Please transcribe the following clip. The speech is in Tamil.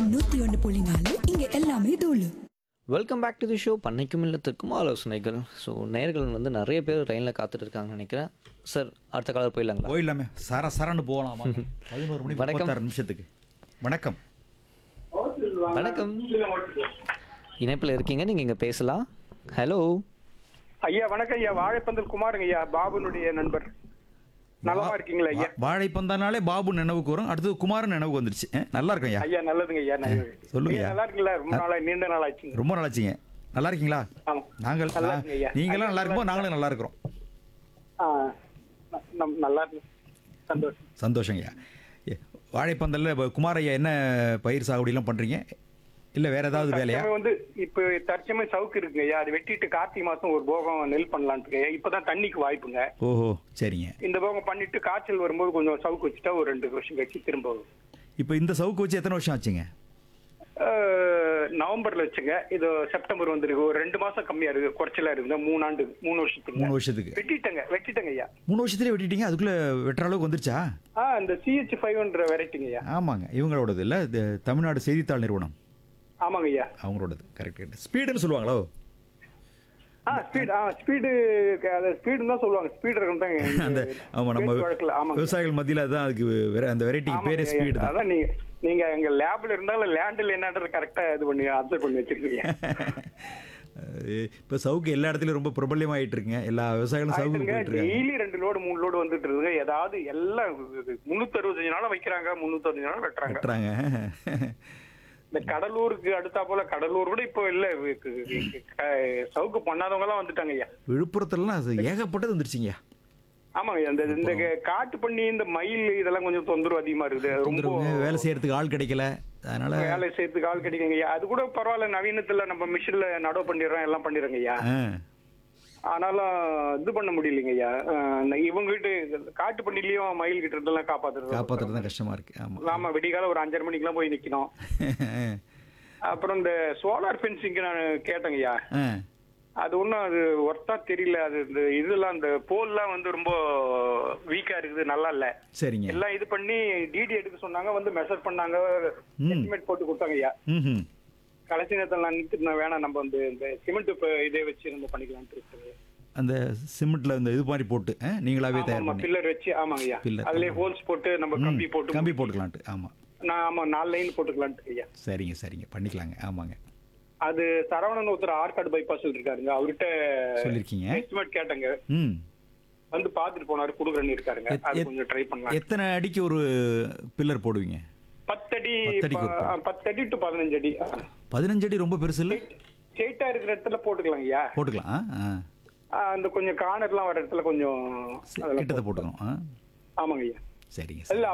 எஃப்எம் நூத்தி ஒன்னு புள்ளி நாலு இங்க எல்லாமே தூளு welcome back to the show பண்ணைக்கும் இல்லத்திற்கும் ஆலோசனைகள் ஸோ நேர்கள் வந்து நிறைய பேர் ட்ரெயினில் காத்துட்டு இருக்காங்கன்னு நினைக்கிறேன் சார் அடுத்த காலர் போயிடலாங்களா போயிடலாமே சர சரன்னு போகலாமா பதினோரு மணி வணக்கம். முப்பத்தாறு நிமிஷத்துக்கு வணக்கம் வணக்கம் இணைப்பில் இருக்கீங்க நீங்கள் இங்கே பேசலாம் ஹலோ ஐயா வணக்கம் ஐயா வாழைப்பந்தல் குமாருங்க ஐயா பாபுனுடைய நண்பர் நலமா இருக்கீங்களா ஐயா வா- வாழைப்பந்தானாலே பாபு நினைவுக்கு வரும் அடுத்தது குமாரன் நினைவுக்கு வந்துருச்சு அஹ், நல்லா இருக்கும் ஐயா ஐயா நல்லதுங்க ஐயா நல்லது சொல்லுங்க ஐயா, ஐயா. நல்லா இருக்கீங்களா ரொம்ப நாளா நீண்ட நாள் ஆச்சுங்க ரொம்ப நல்லாச்சிங்க நல்லா இருக்கீங்களா ஆமா நாங்கள் நல்லா நான்- இருக்குங்க ஐயா. நீங்களாம் நல்லா இருக்கும்போது நாங்களும் நல்லா இருக்கிறோம் ஆ, ந- நம்- நல்லா இருக்கு சந்தோஷம் சந்தோஷங்க ஐயா ஏ, வாழைப்பந்தல்ல இப்போ குமார் ஐயா என்ன பயிர் சாகுபடிலாம் பண்ணுறீங்க இல்லை வேற ஏதாவது வேலையா தற்சமயம் வந்து இப்ப தற்சமயம் சவுக்கு இருக்குங்க ஐயா அது வெட்டிட்டு கார்த்திகை மாசம் ஒரு போகம் நெல் பண்ணலான்ட்டு இருக்கேன். இப்பதான் தண்ணிக்கு வாய்ப்புங்க ஓஹோ சரிங்க இந்த போகம் பண்ணிட்டு காய்ச்சல் வரும்போது கொஞ்சம் சவுக்கு வச்சுட்டா ஒரு ரெண்டு வருஷம் கழிச்சு திரும்ப வரும். இப்போ இந்த சவுக்கு வச்சு எத்தனை வருஷம் ஆச்சுங்க அஹ், நவம்பர்ல வச்சுங்க இது செப்டம்பர் வந்துருக்கு ஒரு ரெண்டு மாசம் கம்மியா இருக்கு குறைச்சலா இருக்குது மூணு ஆண்டு மூணு வருஷத்துக்கு மூணு வருஷத்துக்கு வெட்டிட்டங்க வெட்டிட்டங்க ஐயா மூணு வருஷத்துலேயே வெட்டிட்டீங்க அதுக்குள்ளே வெட்டுற அளவுக்கு வந்துருச்சா ஆ இந்த சிஹெச் ஃபைவ்ன்ற வெரைட்டிங்க ஐயா ஆமாங்க இவங்களோடது இல்லை இது தமிழ்நாடு செய்தித்தாள் நிறுவனம் ஆமாங்க ஐயா அவங்களோடது கரெக்ட் கரெக்ட் ஸ்பீடுன்னு சொல்லுவாங்களோ ஆ ஸ்பீட் ஆ ஸ்பீடு அது ஸ்பீடுன்னு தான் சொல்லுவாங்க ஸ்பீடு இருக்கும் அந்த ஆமாம் நம்ம வழக்கில் ஆமாங்க விவசாயிகள் மத்தியில் அதுதான் அதுக்கு வேற அந்த வெரைட்டிக்கு பேரே ஆமாங்க ஸ்பீடு ஐயா. தான் அதான் நீங்க நீங்க எங்க லேப்ல இருந்தாலும் லேண்டில் என்னன்றது கரெக்டா இது பண்ணி அப்சர்வ் பண்ணி வச்சிருக்கீங்க இப்போ சவுக்கு எல்லா இடத்துலையும் ரொம்ப பிரபல்யமாயிட்டு இருக்குங்க எல்லா விவசாயிகளும் சவுக்கு ஆயிட்டுங்க போயிட்டு இருக்காங்க டெய்லி ரெண்டு லோடு மூணு லோடு வந்துட்டு இருக்குங்க ஏதாவது எல்லாம் முன்னூத்தி அறுபத்தஞ்சு நாளும் வைக்கிறாங்க முன்னூத்தி அறுபத்தஞ்சு நாளும் வெட்டுறாங்க வெட்டுறாங்க இந்த கடலூருக்கு அடுத்தா போல கடலூர் கூட இப்போ இல்ல க- சவுக்கு பண்ணாதவங்க எல்லாம் வந்துட்டாங்க ஐயா விழுப்புரத்துலலாம் அது ஏகப்பட்டது வந்துருச்சுங்க ஆமாங்க ஐயா. இந்த இந்த காட்டு பண்ணி இந்த மயில் இதெல்லாம் கொஞ்சம் தொந்தரவு அதிகமா இருக்குது ரொம்ப தொந்தரவுங்க வேலை செய்யறதுக்கு ஆள் கிடைக்கல அதனால வேலை செய்யறதுக்கு ஆள் கிடைக்குங்க ஐயா அது கூட பரவாயில்ல நவீனத்துல நம்ம மிஷின்ல நடவு பண்ணிடுறோம் எல்லாம் பண்ணிடுறோங்க ஐயா ஆ, ஆனாலும் இது பண்ண முடியலைங்க ஐயா அஹ் இவங்க கிட்ட காட்டு பண்ணிலயும் மயில் கிட்ட இருந்தெல்லாம் காப்பாத்துறது காப்பாத்துறது தான் கஷ்டமா இருக்கு ஆமா ஆமா விடிகால ஒரு அஞ்சரை மணிக்கெல்லாம் போய் நிக்கணும் அப்புறம் இந்த சோலார் ஃபென்சிங்க்கு நான் கேட்டேங்க ஐயா ஆ, அது ஒன்றும் அது ஒர்த்தா தெரியல அது இந்த இதெல்லாம் அந்த போல்லாம் வந்து ரொம்ப வீக்கா இருக்குது நல்லா இல்ல சரிங்க எல்லாம் இது பண்ணி டிடி எடுக்க சொன்னாங்க வந்து மெஷர் பண்ணாங்க ம். எஸ்டிமேட் போட்டு கொடுத்தாங்க ஐயா ம் கடைசி நேரத்தில் நான் நிறுத்திட்டு நான் வேணாம் நம்ம வந்து இந்த சிமெண்ட் இதே வச்சு நம்ம பண்ணிக்கலாம்னு இருக்குது அந்த சிமெண்ட்ல இந்த இது மாதிரி போட்டு ஆ, நீங்களாவே தயார் ஆமா பண்ணி பில்லர் வச்சு ஆமாங்க ஐயா Pillar. அதுலயே ஹோல்ஸ் போட்டு நம்ம ம், கம்பி போட்டு கம்பி போட்டுக்கலான்ட்டு ஆமா நான் ஆமா நாலு லைன் போட்டுக்கலான்ட்டு ஐயா சரிங்க சரிங்க பண்ணிக்கலாங்க ஆமாங்க அது சரவணன் ஒருத்தர் ஆற்காடு பைபாஸ் இருக்காருங்க அவர்கிட்ட சொல்லியிருக்கீங்க எஸ்டிமேட் கேட்டங்க ம் வந்து பாத்துட்டு போனாரு குடுக்குறேன்னு இருக்காருங்க எத்- அது எத்- கொஞ்சம் ட்ரை பண்ணலாம் எத்தனை அடிக்கு ஒரு பில்லர் போடுவீங்க பத்தடி பத்தடிக்கு ஒரு ப- பத்தடி டு பதினஞ்சு அடி பதினஞ்சு அடி ரொம்ப பெருசு இல்லை ஸ்ட்ரெயிட்டா இருக்கிற இடத்துல போட்டுக்கலாம் ஐயா போட்டுக்கலாம் ஆ, ஆ ஆ, அந்த கொஞ்சம் கார்னர்லாம் வர இடத்துல கொஞ்சம் சரி, அதெல்லாம் கிட்டத்தை போட்டுக்கணும் ஆ ஆமாங்க ஐயா சரிங்க சரி இல்ல